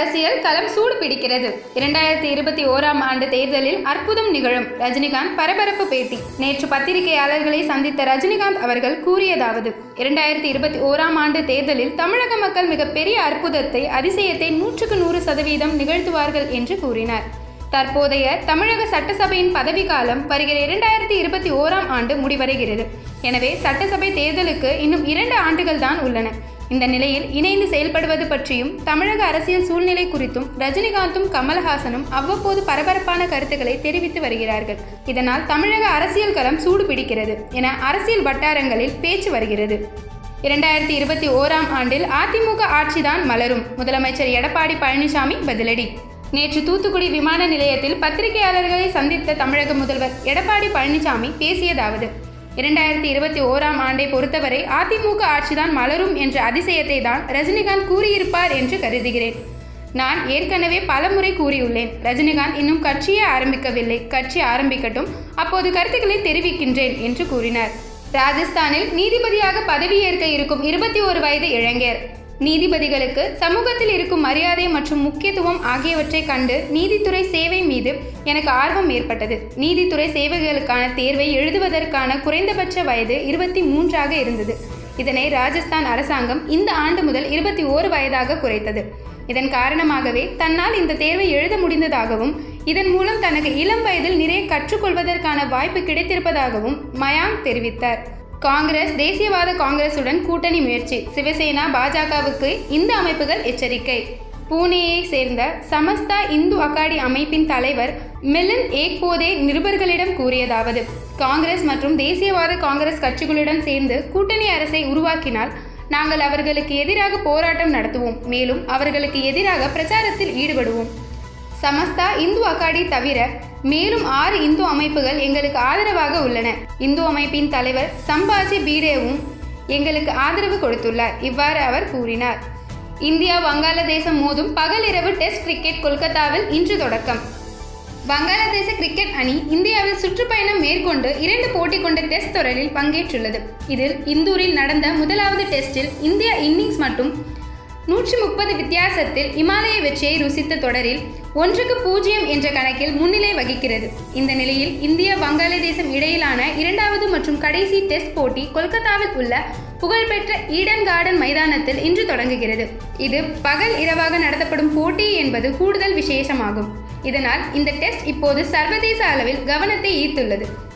அரசியல் களம் சூடு பிடிக்கிறது இரண்டாயிரத்தி இருபத்தி ஓராம் ஆண்டு தேர்தலில் அற்புதம் நிகழும் ரஜினிகாந்த் பரபரப்பு பேட்டி நேற்று பத்திரிகையாளர்களை சந்தித்த ரஜினிகாந்த் அவர்கள் கூறியதாவது இரண்டாயிரத்தி இருபத்தி ஓராம் ஆண்டு தேர்தலில் தமிழக மக்கள் மிகப்பெரிய அற்புதத்தை அதிசயத்தை நூற்றுக்கு நூறு சதவீதம் நிகழ்த்துவார்கள் என்று கூறினார் தற்போதைய தமிழக சட்டசபையின் பதவிக்காலம் வருகிற இரண்டாயிரத்தி இருபத்தி ஓராம் ஆண்டு முடிவடைகிறது எனவே சட்டசபை தேர்தலுக்கு இன்னும் இரண்டு ஆண்டுகள் தான் உள்ளன இந்த நிலையில் இணைந்து செயல்படுவது பற்றியும் தமிழக அரசியல் சூழ்நிலை குறித்தும் ரஜினிகாந்தும் கமல்ஹாசனும் அவ்வப்போது பரபரப்பான கருத்துக்களை தெரிவித்து வருகிறார்கள் இதனால் தமிழக அரசியல் களம் சூடு பிடிக்கிறது என அரசியல் வட்டாரங்களில் பேச்சு வருகிறது இரண்டாயிரத்தி இருபத்தி ஓராம் ஆண்டில் அதிமுக ஆட்சிதான் மலரும் முதலமைச்சர் எடப்பாடி பழனிசாமி பதிலடி நேற்று தூத்துக்குடி விமான நிலையத்தில் பத்திரிகையாளர்களை சந்தித்த தமிழக முதல்வர் எடப்பாடி பழனிசாமி பேசியதாவது இரண்டாயிரத்தி இருபத்தி ஓராம் ஆண்டை பொறுத்தவரை அதிமுக ஆட்சிதான் மலரும் என்ற அதிசயத்தை தான் ரஜினிகாந்த் கூறியிருப்பார் என்று கருதுகிறேன் நான் ஏற்கனவே பலமுறை கூறியுள்ளேன் ரஜினிகாந்த் இன்னும் கட்சியே ஆரம்பிக்கவில்லை கட்சி ஆரம்பிக்கட்டும் அப்போது கருத்துக்களை தெரிவிக்கின்றேன் என்று கூறினார் ராஜஸ்தானில் நீதிபதியாக பதவியேற்க இருக்கும் இருபத்தி ஒரு வயது இளைஞர் நீதிபதிகளுக்கு சமூகத்தில் இருக்கும் மரியாதை மற்றும் முக்கியத்துவம் ஆகியவற்றை கண்டு நீதித்துறை சேவை மீது எனக்கு ஆர்வம் ஏற்பட்டது நீதித்துறை சேவைகளுக்கான தேர்வை எழுதுவதற்கான குறைந்தபட்ச வயது இருபத்தி மூன்றாக இருந்தது இதனை ராஜஸ்தான் அரசாங்கம் இந்த ஆண்டு முதல் இருபத்தி ஓரு வயதாக குறைத்தது இதன் காரணமாகவே தன்னால் இந்த தேர்வை எழுத முடிந்ததாகவும் இதன் மூலம் தனக்கு இளம் வயதில் நிறைய கற்றுக்கொள்வதற்கான வாய்ப்பு கிடைத்திருப்பதாகவும் மயாங்க் தெரிவித்தார் காங்கிரஸ் தேசியவாத காங்கிரசுடன் கூட்டணி முயற்சி சிவசேனா பாஜகவுக்கு இந்த அமைப்புகள் எச்சரிக்கை பூனேயை சேர்ந்த சமஸ்தா இந்து அகாடி அமைப்பின் தலைவர் மிலிந்த் ஏக்போதே நிருபர்களிடம் கூறியதாவது காங்கிரஸ் மற்றும் தேசியவாத காங்கிரஸ் கட்சிகளுடன் சேர்ந்து கூட்டணி அரசை உருவாக்கினால் நாங்கள் அவர்களுக்கு எதிராக போராட்டம் நடத்துவோம் மேலும் அவர்களுக்கு எதிராக பிரச்சாரத்தில் ஈடுபடுவோம் சமஸ்தா இந்து அகாடி தவிர மேலும் ஆறு இந்து அமைப்புகள் எங்களுக்கு ஆதரவாக உள்ளன இந்து அமைப்பின் தலைவர் சம்பாஜி பீடேவும் எங்களுக்கு ஆதரவு கொடுத்துள்ளார் இவ்வாறு அவர் கூறினார் இந்தியா வங்காளதேசம் மோதும் பகலிரவு டெஸ்ட் கிரிக்கெட் கொல்கத்தாவில் இன்று தொடக்கம் வங்காளதேச கிரிக்கெட் அணி இந்தியாவில் சுற்றுப்பயணம் மேற்கொண்டு இரண்டு போட்டி கொண்ட டெஸ்ட் தொடரில் பங்கேற்றுள்ளது இதில் இந்தூரில் நடந்த முதலாவது டெஸ்டில் இந்தியா இன்னிங்ஸ் மற்றும் நூற்றி முப்பது வித்தியாசத்தில் இமாலய வெற்றியை ருசித்த தொடரில் ஒன்றுக்கு பூஜ்ஜியம் என்ற கணக்கில் முன்னிலை வகிக்கிறது இந்த நிலையில் இந்தியா வங்காளதேசம் இடையிலான இரண்டாவது மற்றும் கடைசி டெஸ்ட் போட்டி கொல்கத்தாவில் உள்ள புகழ்பெற்ற ஈடன் கார்டன் மைதானத்தில் இன்று தொடங்குகிறது இது பகல் இரவாக நடத்தப்படும் போட்டி என்பது கூடுதல் விசேஷமாகும் இதனால் இந்த டெஸ்ட் இப்போது சர்வதேச அளவில் கவனத்தை ஈர்த்துள்ளது